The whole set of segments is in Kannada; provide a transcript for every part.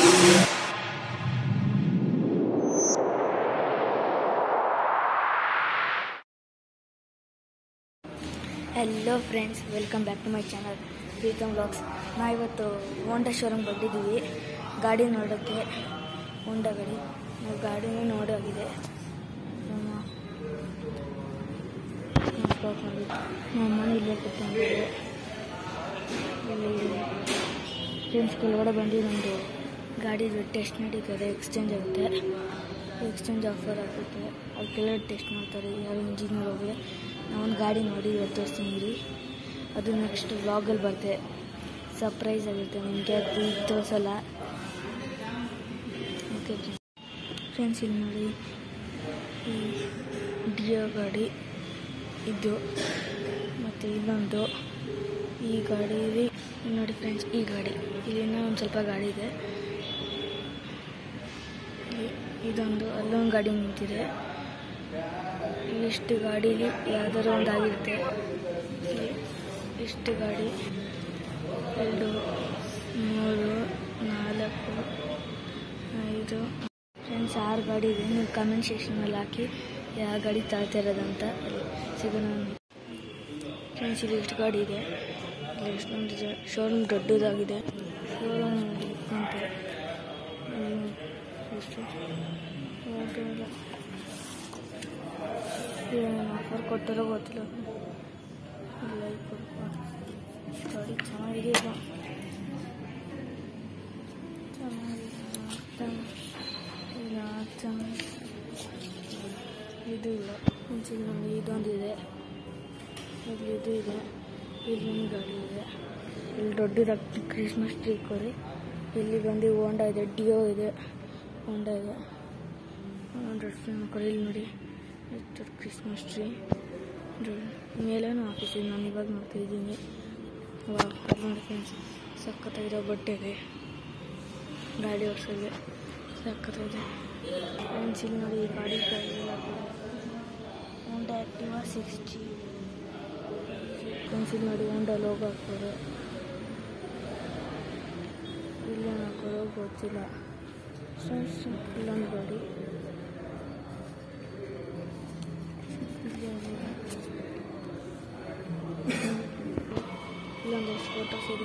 Hello friends welcome back to my channel Preetham blogs ನಾ ಇವತ್ತು ಹೋಂಡಾ ಶೋರೂಮ್ ಬಂದಿದ್ದೀವಿ ಗಾಡಿ ನೋಡೋಕ್ಕೆ ಹೋಂಡಾ ಗಾಡಿ ನಾವು ಗಾಡಿನೂ ನೋಡೋಗಿದೆ ನಮ್ಮ ನಮ್ಮ ಮನೆ ಇಲ್ಲೇ ಕೂತ್ಕೊಂಡಿದ್ದೆ ಇಲ್ಲಿ ಫ್ರೆಂಡ್ಸ್ ಕೆಳಗಡೆ ಬಂದು ನಮ್ಮದು ಗಾಡಿದು ಟೆಸ್ಟ್ ನಡೀತದೆ ಎಕ್ಸ್ಚೇಂಜ್ ಆಗುತ್ತೆ ಎಕ್ಸ್ಚೇಂಜ್ ಆಫರ್ ಆಗುತ್ತೆ ಅವ್ರು ಕೆಳಗಡೆ ಟೆಸ್ಟ್ ಮಾಡ್ತಾರೆ ಯಾರು ಇಂಜಿನಿಯರ್ ಹೋಗಿ ನಾವೊಂದು ಗಾಡಿ ನೋಡಿ ಇವತ್ತು ತೋರಿಸ್ತೀನಿ ರೀ ಅದು ನೆಕ್ಸ್ಟ್ ವ್ಲಾಗಲ್ಲಿ ಬರುತ್ತೆ ಸರ್ಪ್ರೈಸ್ ಆಗುತ್ತೆ ನಿಮಗೆ ಅದು ಈಗ ತೋರಿಸಲ್ಲ ಓಕೆ ಫ್ರೆಂಡ್ಸ್ ಇಲ್ಲಿ ನೋಡಿ ಈ ಡಿಯೋ ಗಾಡಿ ಇದು ಮತ್ತು ಇನ್ನೊಂದು ಈ ಗಾಡೀಲಿ ನೋಡಿ ಫ್ರೆಂಡ್ಸ್ ಈ ಗಾಡಿ ಇಲ್ಲಿ ಇನ್ನೂ ಒಂದು ಸ್ವಲ್ಪ ಗಾಡಿ ಇದೆ ಇ- ಇದೊಂದು ಅಲ್ಲೊಂದು ಗಾಡಿ ನಿಂತಿದೆ ಇಷ್ಟು ಗಾಡೀಲಿ ಯಾವ್ದಾರು ಒಂದು ಆಗಿರುತ್ತೆ ಇ- ಇಷ್ಟು ಗಾಡಿ ಎರಡು ಮೂರು ನಾಲ್ಕು ಐದು ಫ್ರೆಂಡ್ಸ್ ಆರು ಗಾಡಿ ಇದೆ ನೀವು ಕಮೆಂಟ್ ಸೆಕ್ಷನಲ್ಲಿ ಹಾಕಿ ಯಾವ ಗಾಡಿ ತಾಳ್ತಾ ಇರೋದಂತ ಅಲ್ಲಿ ಸಿಗೋಣ ಫ್ರೆಂಡ್ಸ್ ಇಲ್ಲಿ ಎಷ್ಟು ಗಾಡಿ ಇದೆ ಇಲ್ಲಿ ಎಷ್ಟೊಂದು ಇದೆ ಶೋರೂಮ್ ದೊಡ್ಡದಾಗಿದೆ ಶೋರೂಮ್ ಅಂತ ಎಷ್ಟು ಗೊತ್ತಿಲ್ಲ. ಏನು ಆಫರ್ ಕೊಟ್ಟಾರೋ ಗೊತ್ತಿಲ್ಲ ಲೈಕ್ ಗಾಡಿ ಚೆನ್ನಾಗಿದೆ ಇದು ಚೆನ್ನಾಗಿದೆ ಇಲ್ಲ ಚೆನ್ನಾಗಿ ಇದು ಇಲ್ಲ ಒಂದ್ಸಲ ನಮಗೆ ಇದೊಂದಿದೆ ಇಲ್ಲಿ ಇದು ಇದೆ ಇಲ್ಲಿ ಒಂದು ಗಾಡಿ ಇದೆ ಇಲ್ಲಿ ದೊಡ್ಡದಾಗಿ ಕ್ರಿಸ್ಮಸ್ ಟ್ರೀ ಕೊಡಿ ಇಲ್ಲಿ ಬಂದು ಹೋಂಡಾ ಇದೆ ಡಿಯೋ ಇದೆ ಹೋಂಡಾ ಇದೆ ರೆಸ್ಟೋರೆಂಟ್ ಕೊಡಿ ಇಲ್ಲಿ ನೋಡಿ ಎಷ್ಟು ಕ್ರಿಸ್ಮಸ್ ಟ್ರೀ ಮೇಲೇನೂ ಆಫೀಸ್ ಇದೆ ನಾನು ಇವಾಗ ನೋಡ್ತಾ ಇದ್ದೀನಿ ನೋಡಿ ಫ್ರೆಂಡ್ಸ್ ಸಖತ್ತಾಗಿರೋ ಬಟ್ಟೆ ಇದೆ ಗಾಡಿ ಓಡಿಸೋದು ಸಖತ್ತಾಗಿದೆ ಫ್ರೆಂಡ್ಸ್ ಇಲ್ಲಿ ನೋಡಿ ಈ ಗಾಡಿ ಹೋಂಡಾ ಆ್ಯಕ್ಟಿವಾ ಸಿಕ್ಸ್ಟಿ ಫ್ರೆಂಡ್ಸ್ ನೋಡಿ ಹೋಂಡಾ ಲೋಗೋ ಹಾಕೋರು ಇಲ್ಲೇನು ಹಾಕೋರು ಗೊತ್ತಿಲ್ಲ ಫ್ರೆಂಡ್ಸ್ ಇಲ್ಲೊಂದು ಗಾಡಿ ಇಲ್ಲೊಂದಷ್ಟು ಫೋಟೋಸ್ ಇದೆ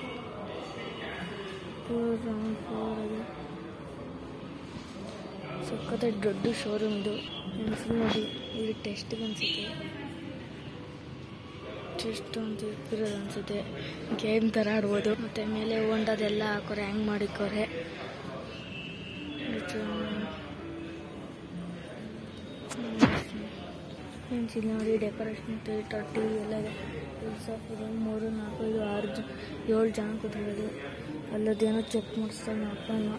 ಸಖತ್ತ ದೊಡ್ಡ ಶೋರೂಮ್ ಇದು ಫ್ರೆಂಡ್ಸ್ ನೋಡಿ ಇದು ಟೆಸ್ಟ್ ಅನಿಸುತ್ತೆ ಟೆಸ್ಟ್ ಅಂತ ಇರೋದು ಅನಿಸುತ್ತೆ ಗೇಮ್ ಥರ ಆಡ್ಬೋದು ಮತ್ತು ಮೇಲೆ ಹೊಂಡದೆಲ್ಲ ಹಾಕೋರೆ ಹ್ಯಾಂಗ್ ಮಾಡಿಕೋರೆ ಫ್ರೆಂಡ್ಸ್ ಇಲ್ಲಿ ನೋಡಿ ಡೆಕೋರೇಷನ್ ಟಿ ವಿ ಎಲ್ಲ ಇದೆ ಇಲ್ಲಿ ಸಾಫ್ ಇದೆ ಮೂರು ನಾಲ್ಕು ಐದು ಆರು ಜ ಏಳು ಜನ ಕೂತ್ಕೊಳ್ಳೋದು ಅಲ್ಲದೇನೋ ಚೆಕ್ ಮಾಡಿಸ್ತಾರೆ ನಮ್ಮ ಅಪ್ಪನ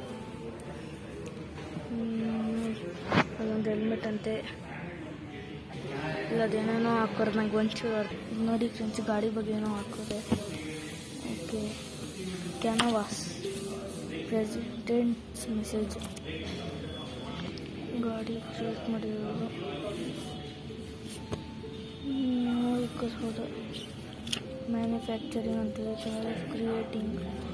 ಅದೊಂದು ಹೆಲ್ಮೆಟ್ ಅಂತೆ ಅಲ್ಲದೇನೇನೋ ಹಾಕೋರು ನಂಗೆ ಒಂಚೂರು ಅರ್ಥ- ನೋಡಿ ಫ್ರೆಂಡ್ಸ್ ಗಾಡಿ ಬಗ್ಗೆ ಏನೋ ಹಾಕೋದೆ ಓಕೆ ಕ್ಯಾನವಾಸ್ ಪ್ರೆಸಿಡೆಂಟ್ಸ್ ಮೆಸೇಜ್ ಗಾಡಿ ಕ್ರಿಯೇಟ್ ಮಾಡಿರೋದು ನೋಡ್ಕೋಬೋದು ಮ್ಯಾನುಫ್ಯಾಕ್ಚರಿಂಗ್ ಅಂತ ಹೇಳ್ತಾರೆ ಕ್ರಿಯೇಟಿಂಗ್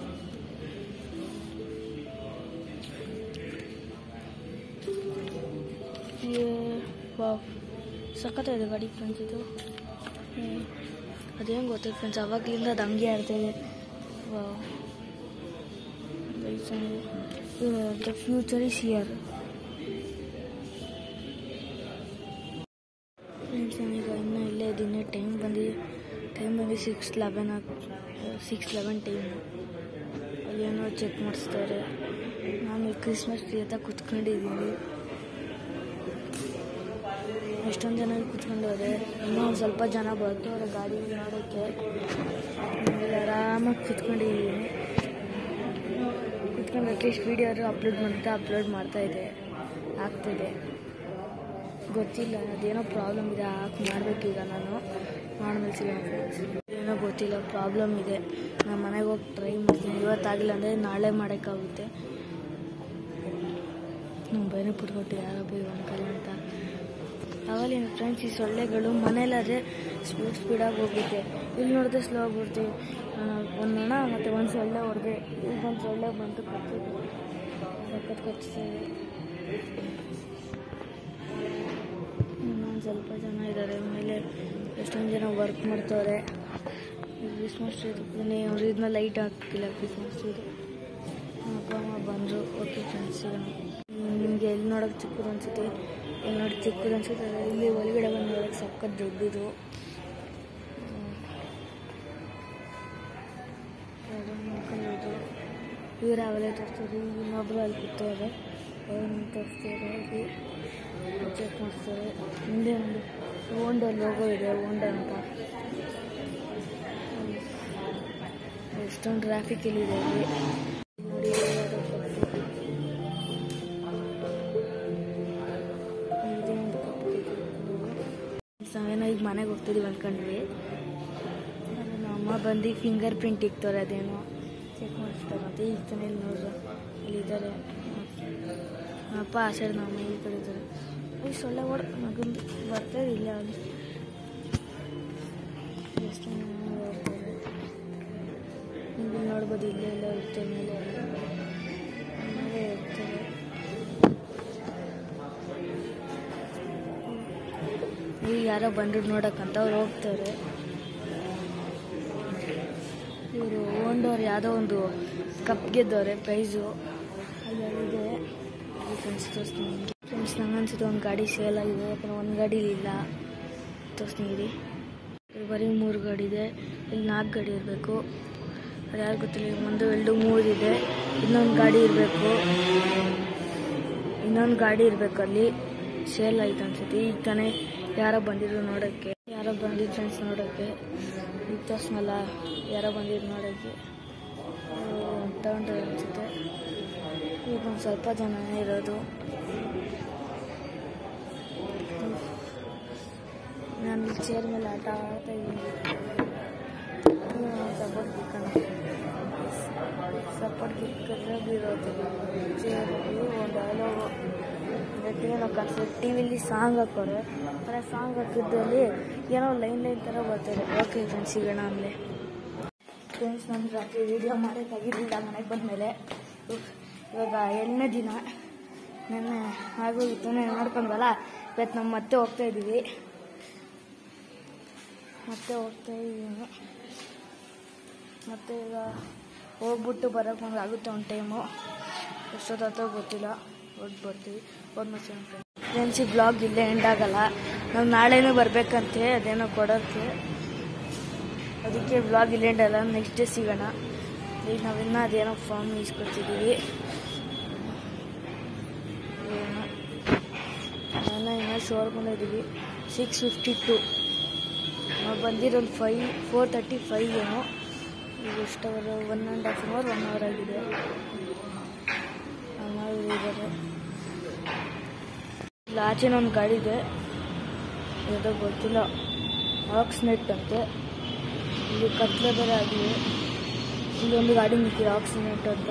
ವಾವ್ ಸಖತ್ತಾಗಿದೆ ಗಾಡಿ ಫ್ರೆಂಡ್ಸ್ ಇದು ಹ್ಮ್. ಅದೇನು ಗೊತ್ತಿಲ್ಲ ಫ್ರೆಂಡ್ಸ್ ಅವಾಗಲಿಂದ ಅದು ಹಂಗೆ ಆಡ್ತಾಯಿದೆ wow the future is here friends ನಾನೀಗ ಇನ್ನೂ ಇಲ್ಲೇ ಇದ್ದೀನಿ ಟೈಮ್ ಬಂದು ಟೈಮ್ ಬಂದು six eleven six eleven time ಅಲ್ಲೇನೋ ಚೆಕ್ ಮಾಡಿಸ್ತಾರೆ ನಾನು ಈ ಕ್ರಿಸ್ಮಸ್ ಟ್ರೀ ಹತ್ರ ಕುತ್ಕೊಂಡಿದ್ದೀನಿ ಎಷ್ಟೊಂದು ಜನ ಕುತ್ಕೊಂಡವ್ರೆ ಇನ್ನೂ ಒಂದು ಸ್ವಲ್ಪ ಜನ ಬರ್ತಾರೆ ಗಾಡಿ ನೋಡೋಕ್ಕೆ ಇಲ್ಲಿ ಆರಾಮಾಗಿ ಕುತ್ಕೊಂಡಿದ್ದೀನಿ ಕುತ್ಕೊಂಡು ಅಟ್ಲೀಸ್ಟ್ ವೀಡಿಯೋ ಅಪ್ಲೋಡ್ ಮಾಡ್ತಾ ಅಪ್ಲೋಡ್ ಮಾಡ್ತಾ ಇದೆ ಆಗ್ತಿದೆ ಗೊತ್ತಿಲ್ಲ ಅದೇನೋ ಪ್ರಾಬ್ಲಮ್ ಇದೆ ಹಾಕಿ ಮಾಡಬೇಕೀಗ ನಾನು ಮಾಡ್ಮೇಲೆ ಸಿಗೋಣ ಫ್ರೆಂಡ್ಸ್ ಏನೋ ಗೊತ್ತಿಲ್ಲ ಪ್ರಾಬ್ಲಮ್ ಇದೆ ನಾನು ಮನೆಗೆ ಹೋಗಿ ಟ್ರೈ ಮಾಡ್ತೀನಿ ಇವತ್ತಾಗಿಲ್ಲ ಅಂದರೆ ನಾಳೆ ಮಾಡೋಕ್ಕಾಗುತ್ತೆ ನಮ್ಮ ಬೈನೇ ಪುಟ್ಕೊಟ್ಟು ಯಾರಪ್ಪ ಅಂಕಲ್ ಅಂತ ಅವಲೇನು ಫ್ರೆಂಡ್ಸ್ ಈ ಸೊಳ್ಳೆಗಳು ಮನೇಲಾದರೆ ಸ್ಪೀಡ್ ಸ್ಪೀಡಾಗಿ ಹೋಗುತ್ತೆ ಇಲ್ಲಿ ನೋಡಿದ್ರೆ ಸ್ಲೋ ಆಗ್ಬಿಡ್ತೀವಿ ಒಂದು ನೊಣ ಮತ್ತು ಒಂದು ಸೊಳ್ಳೆ ಹೊಡೆದೆ ಈಗ ಒಂದು ಸೊಳ್ಳೆ ಬಂತು ಕಚ್ಚಿದ್ದು ಸಖತ್ ಕಚ್ಚಿದೆ ಇನ್ನೊಂದು ಸ್ವಲ್ಪ ಜನ ಇದ್ದಾರೆ ಮೇಲೆ ಎಷ್ಟೊಂದು ಜನ ವರ್ಕ್ ಮಾಡ್ತವ್ರೆ ಕ್ರಿಸ್ಮಸ್ ಟ್ರೀ ಅವ್ರು ಇದನ್ನ ಲೈಟ್ ಹಾಕಿಲ್ಲ ಕ್ರಿಸ್ಮಸ್ ಟ್ರೀ ಅಪ್ಪ ಅಮ್ಮ ಬಂದರು ಓಕೆ ಫ್ರೆಂಡ್ಸ್ ನಿಮಗೆ ಎಲ್ಲಿ ನೋಡೋಕೆ ಚಿಕ್ಕದು ಅನ್ಸುತ್ತೆ ಎಲ್ಲಿ ನೋಡಿ ಚಿಕ್ಕದು ಅನ್ಸುತ್ತೆ ಇಲ್ಲಿ ಒಳಗಡೆ ಬಂದು ನೋಡೋಕೆ ಸಖತ್ ದೊಡ್ಡದು ಇವ್ರು ಅವೆಲ್ಲ ತೋರಿಸ್ತಾರೆ ಇನ್ನೊಬ್ರು ಅಲ್ಲಿ ಕೂತವ್ರೆ ಅವ್ರನ್ನ ತೋರಿಸ್ತಾರೆ ಅಲ್ಲಿ ಚೆಕ್ ಮಾಡಿಸ್ತಾರೆ ಹಿಂದೆ ಒಂದು ಓಂಡ ಲೋಗೋ ಇದೆ ಓಂಡ ಅಂತ ಎಷ್ಟೊಂದು ಟ್ರಾಫಿಕ್ ಇಲ್ಲಿದೆ ಇಲ್ಲಿ ನೋಡಿ ಯಾವ್ದೋ ಕಪ್ಪು. ಇದೇ ಒಂದು ಕಪ್ಪು ಇದೆ. ನಾವೇನೋ ಈಗ ಮನೆಗೆ ಹೋಗ್ತಿದ್ದೀವಿ ಅಂದ್ಕೊಂಡ್ವಿ ಆದ್ರೆ ನಮ್ಮ ಅಮ್ಮ ಬಂದು ಫಿಂಗರ್ ಪ್ರಿಂಟ್ ಇಕ್ತಾರೆ ಅದೇನೋ ಚೆಕ್ ಮಾಡಿಸ್ತಾರೆ ಮತ್ತೆ ಈಗ ತಾನೇ ಇಲ್ಲಿ ನೋಡ್ರಿ ಇಲ್ಲಿದ್ದಾರೆ ಅಪ್ಪ ಆ ಸೈಡ್ ನಮ್ಮ ಈ ಕಡೆ ಇದ್ದಾರೆ ಈ ಸೊಳ್ಳೆ ಓಡ್ ಮಗನ್ ಬರ್ತಾ ಇಲ್ಲ ಅಲ್ಲಿ ಎಷ್ಟು ಜನ ಬರ್ತಾರೆ ನೀವು ನೋಡ್ಬೋದು ಇಲ್ಲೇ ಎಲ್ಲ ಇರ್ತದೆ ಮೇಲೆ ಎಲ್ಲ. ಮೇಲೆ ಇರ್ತದೆ ಈಗ ಯಾರೋ ಬಂದ್ರು ನೋಡಕ್ಕಂತ ಅವ್ರು ಹೋಗ್ತಾರೆ ಇವರು ಓಂಡವ್ರು ಯಾವುದೋ ಒಂದು ಕಪ್ ಗೆದ್ದವ್ರೆ ಪ್ರೈಸು ಅಲ್ಲಿದೆ ಫ್ರೆಂಡ್ಸ್ ತೋರಿಸ್ತೀನಿ ನಿಮಗೆ ಫ್ರೆಂಡ್ಸ್ ನಂಗೆ ಅನ್ಸುತ್ತೆ ಒಂದು ಗಾಡಿ ಸೇಲ್ ಆಗಿದೆ ಯಾಕಂದ್ರೆ ಒಂದು ಗಾಡಿ ಇಲ್ಲ ತೋರಿಸ್ತೀನಿ ಇರಿ ಇಲ್ಲಿ ಬರೀ ಮೂರು ಗಾಡಿ ಇದೆ ಇಲ್ಲಿ ನಾಲ್ಕು ಗಾಡಿ ಇರಬೇಕು ಅದು ಯಾರು ಗೊತ್ತಿಲ್ಲ ಇಲ್ಲಿ ಒಂದು ಎರಡು ಮೂರು ಇದೆ ಇನ್ನೊಂದು ಗಾಡಿ ಇರಬೇಕು ಇನ್ನೊಂದು ಗಾಡಿ ಇರಬೇಕು ಅಲ್ಲಿ ಸೇಲ್ ಆಯ್ತು ಅನ್ಸುತ್ತೆ ಈಗ ತಾನೇ ಯಾರೋ ಬಂದಿದ್ರು ನೋಡೋಕ್ಕೆ ಯಾರೋ ಬಂದಿದ್ದು ಫ್ರೆಂಡ್ಸ್ ನೋಡೋಕ್ಕೆ ಈಗ ತೋರಿಸ್ನಲ್ಲ ಯಾರೋ ಬಂದಿದ್ದು ನೋಡೋಕ್ಕೆ ತಗೊಂಡ್ರೆ ಅನ್ಸುತ್ತೆ ಈಗ ಒಂದು ಸ್ವಲ್ಪ ಜನನೇ ಇರೋದು ನಾನು ಚೇರ್ ಮೇಲೆ ಆಟ ಆಡ್ತಾ ಇದ್ದೀನಿ ಸಪೋರ್ಟ್ ಕಿಕ್ಕಣ ಸಪೋರ್ಟ್ ಕಿಕ್ಕದ್ರೆ ಬೀರೋದು ಚೇರಲ್ಲಿ ಒಂದು ಡೈಲಾಗು ಏನೋ ಕಾಣಿಸ್ತದೆ ಟಿ ವಿಲಿ ಸಾಂಗ್ ಹಾಕೋರೆ ಆ ಸಾಂಗ್ ಹಾಕಿದ್ದಲ್ಲಿ ಏನೋ ಲೈನ್ ಲೈನ್ ಥರ ಬರ್ತಾರೆ ಓಕೆ ಫ್ರೆಂಡ್ಸ್ ಸಿಗೋಣ ಆಮೇಲೆ ಫ್ರೆಂಡ್ಸ್ ನಾನು ರಾತ್ರಿ ವೀಡಿಯೋ ಮಾಡೋಕ್ಕಾಗಿರಲಿಲ್ಲ ಮನೆಗೆ ಬಂದಮೇಲೆ ಇವಾಗ ಎರಡನೇ ದಿನ ನೆನ್ನೆ ಆಗೋಗಿತ್ತು ನೆನ್ನೆ ನೋಡ್ಕೊಂಡ್ವಲ್ಲ ಇವತ್ತು ನಮ್ಮ ಮತ್ತೆ ಹೋಗ್ತಾ ಇದ್ದೀವಿ ಮತ್ತೆ ಹೋಗ್ತಾ ಇದ್ದೀನಿ ಮತ್ತೆ ಈಗ ಹೋಗ್ಬಿಟ್ಟು ಬರೋಕ್ಕೆ ಒಂದು ಆಗುತ್ತೆ ಒಂದು ಟೈಮು ಎಷ್ಟೊತ್ತಾಗ್ತೋ ಗೊತ್ತಿಲ್ಲ ಹೋಗಿ ಬರ್ತೀವಿ ಹೋದ್ಮೇಲೆ ಫ್ರೆಂಡ್ಸ್ ಈ ಬ್ಲಾಗ್ ಇಲ್ಲೇ ಎಂಡ್ ಆಗಲ್ಲ ನಾವು ನಾಳೆನೂ ಬರಬೇಕಂತೆ ಅದೇನೋ ಕೊಡೋಕ್ಕೆ ಅದಕ್ಕೆ ಬ್ಲಾಗ್ ಇಲ್ಲೇ ಎಂಡ್ ಆಗಲ್ಲ ನೆಕ್ಸ್ಟ್ ಡೇ ಸಿಗೋಣ ಈಗ ನಾವಿನ್ನ ಅದೇನೋ ಫಾರ್ಮ್ ಇಸ್ಕೊತಿದ್ದೀವಿ ನಾನು ಇನ್ನೂ ಶೋರ್ಕೊಂಡಿದ್ದೀವಿ ಸಿಕ್ಸ್ ಫಿಫ್ಟಿ ಟು ನಾವು ಬಂದಿರೋದು ಫೈ ಫೋರ್ ತರ್ಟಿ ಫೈವ್ ಏನೋ ಈಗ ಎಷ್ಟು hour one and half hour one hour ಆಗಿದೆ ಅಮ್ಮ ಇದ್ದಾರೆ ಇಲ್ಲಿ ಆಚೆನ ಒಂದು ಗಾಡಿ ಇದೆ ಯಾವುದೋ ಗೊತ್ತಿಲ್ಲ ಆಕ್ಸ್ ನೆಟ್ ಅಂತೆ ಇಲ್ಲಿ ಕತ್ಲೆ ಬೇರೆ ಆಗಿದೆ ಇಲ್ಲಿ ಒಂದು ಗಾಡಿ ನಿಂತಿದೆ ಆಕ್ಸ್ ನೆಟ್ ಅಂತ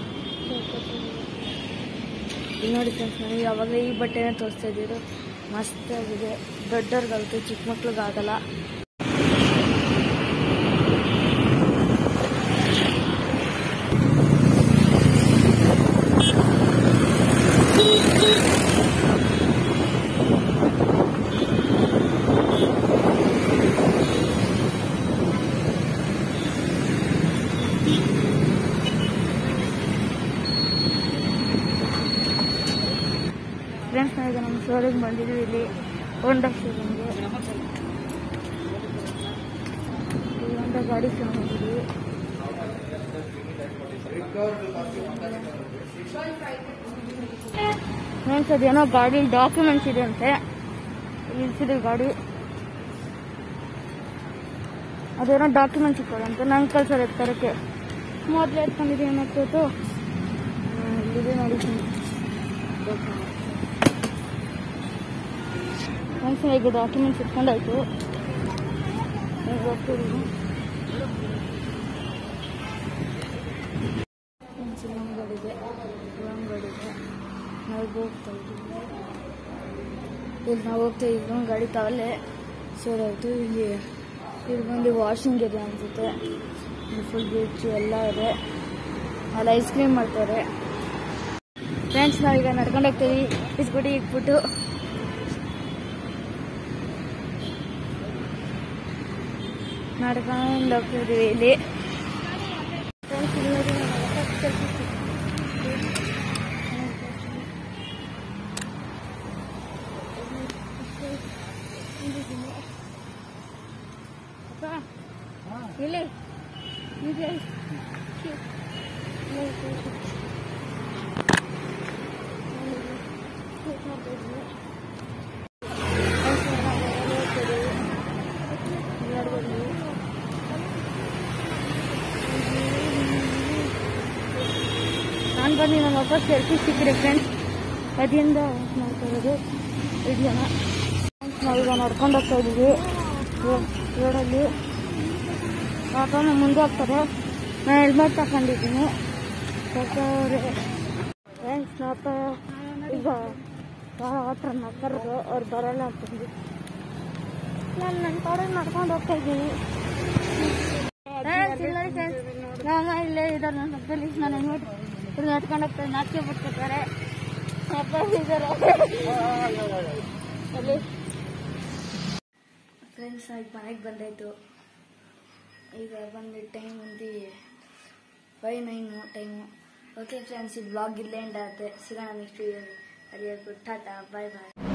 ಇಲ್ಲಿ ನೋಡಿ ಫ್ರೆಂಡ್ಸ್ ನನಗೆ ಯಾವಾಗಲೇ ಈ ಬಟ್ಟೆನೇ ತೋರಿಸ್ತಾ ಇದ್ದಿದ್ದು ಮಸ್ತಾಗಿದೆ ದೊಡ್ಡವ್ರಿಗಾಗುತ್ತೆ ಚಿಕ್ಕ ಮಕ್ಳಿಗಾಗಲ್ಲ ಫ್ರೆಂಡ್ಸ್ ನಾವೀಗ ನಮ್ಮ ಶೋರೂಮ್ ಬಂದಿದ್ದೀವಿ ಇಲ್ಲಿ ಹೋಂಡಾ ಶೋರೂಮ್ಗೆ ಈ ಹೋಂಡಾ ಗಾಡಿ ತಗೊಂಡಿದ್ದೀವಿ ಫ್ರೆಂಡ್ಸ್ ಅದೇನೋ ಗಾಡಿ ಡಾಕ್ಯುಮೆಂಟ್ಸ್ ಇದೆ ಅಂತೆ ನಿಲ್ಸಿದೆ ಗಾಡಿ ಅದೇನೋ ಡಾಕ್ಯುಮೆಂಟ್ಸ್ ಇಟ್ಕೊಳ್ಳಂತೆ ನಂಗೆ ಕಳ್ಸೋರು ಎತ್ತರಕ್ಕೆ ಮೊದಲು ಎತ್ಕೊಂಡಿದ್ದೀನಿ ಮತ್ತೊತ್ತು ಇಲ್ಲಿದೆ ನೋಡಿ ಫ್ರೆಂಡ್ಸ್ ಈಗ ಡಾಕ್ಯುಮೆಂಟ್ಸ್ ಇಟ್ಕೊಂಡಾಯ್ತು ಈಗ ಹೋಗ್ತಿದ್ದೀನಿ ಫ್ರೆಂಡ್ಸ್ ಇನ್ನೊಂದು ಗಾಡಿ ಇದೆ ಇನ್ನೊಂದು ಗಾಡಿ ಇದೆ ನಾವು ಈಗ ಹೋಗ್ತಾ ಇದ್ದೀವಿ ಇಲ್ಲಿ ನಾವು ಹೋಗ್ತಾ ಇದ್ದೀವಿ ಗಾಡಿ ತವಲ್ಲೇ ಸೇರಾಯಿತು ಇಲ್ಲಿ ಇದು ಬಂದು ವಾಷಿಂಗ್ ಏರಿಯಾ ಅನ್ಸುತ್ತೆ ಫುಲ್ ಬೀಚ್ ಎಲ್ಲ ಇದೆ ಅಲ್ಲಿ ಐಸ್ ಕ್ರೀಮ್ ಮಾಡ್ತಾರೆ ಫ್ರೆಂಡ್ಸ್ ನಾವೀಗ ನಡ್ಕೊಂಡು ಹೋಗ್ತೀವಿ ಬಿಸ್ಕುಟಿ ಇಟ್ಬಿಟ್ಟು ನಡ್ಕೊಂಡು ಹೋಗ್ತಿದ್ದೀವಿ ಇಲ್ಲಿ ಫ್ರೆಂಡ್ಸ್ ಇಲ್ಲಿ ನೋಡಿ ನಾನು ಹೊಸ selfie stick. ಅಪ್ಪ ಇಲ್ಲಿ ಇದೆ. ನಾನು ಬಂದು ನಮ್ಮ ಅಪ್ಪ ಸೆಲ್ಫಿ ಸಿಕ್ಕಿದೆ ಫ್ರೆಂಡ್ಸ್ ಅದರಿಂದ ಮಾಡ್ತಾ ಇರೋದು ಐದು ಜನ ನಾವೀಗ ನಡ್ಕೊಂಡು ಹೋಗ್ತಾ ಇದ್ದೀವಿ ರೋಡಲ್ಲಿ ಪಾಪ ನಮ್ಮ ಮುಂದೆ ಹೋಗ್ತಾರೆ ನಾನು ಹೆಲ್ಮೆಟ್ ತಗೊಂಡಿದ್ದೀನಿ ಹೋಗ್ತವ್ರೆ ಫ್ರೆಂಡ್ಸ್ ನಾಪ ಈಗ ಹತ್ರ ಕರೆದು ಅವ್ರು ಬರಲ್ಲ ಅಂತಂದು ನಾನು ನನ್ನ ಕಡೆ ನಡ್ಕೊಂಡು ಹೋಗ್ತಾ ಇದ್ದೀನಿ Friends, ಇಲ್ಲಿ ನೋಡಿ friends, ನಮ್ಮ ಇಲ್ಲೇ ಇದ್ದಾರೆ ನನ್ನ ಪಕ್ಕದಲ್ಲಿ ನಾನು ಹೆಲ್ಮೆಟ್ ಇಲ್ಲಿ ನಡ್ಕೊಂಡು ಹೋಗ್ತಾರೆ ನಾಚಿಕೆ ಬಿಟ್ಕೊತಾರೆ ಅಪ್ಪ ಇದ್ದಾರೆ ಅಲ್ಲಿ ಫ್ರೆಂಡ್ಸ್ ಈಗ ಮನೆಗೆ ಬಂದಾಯ್ತು ಈಗ ಬಂದು ಟೈಮ್ ಒಂದು five nine time okay friends ಈ ಬ್ಲಾಗ್ ಇಲ್ಲೇ ಎಂಡ್ ಆಗುತ್ತೆ ಸಿಗೋಣ ನೆಕ್ಸ್ಟ್ ವಿಡಿಯೋ ಅಲ್ಲಿ ಹೇಳ್ಬಿಟ್ಟು ಟಾಟಾ ಬಾಯ್ ಬಾಯ್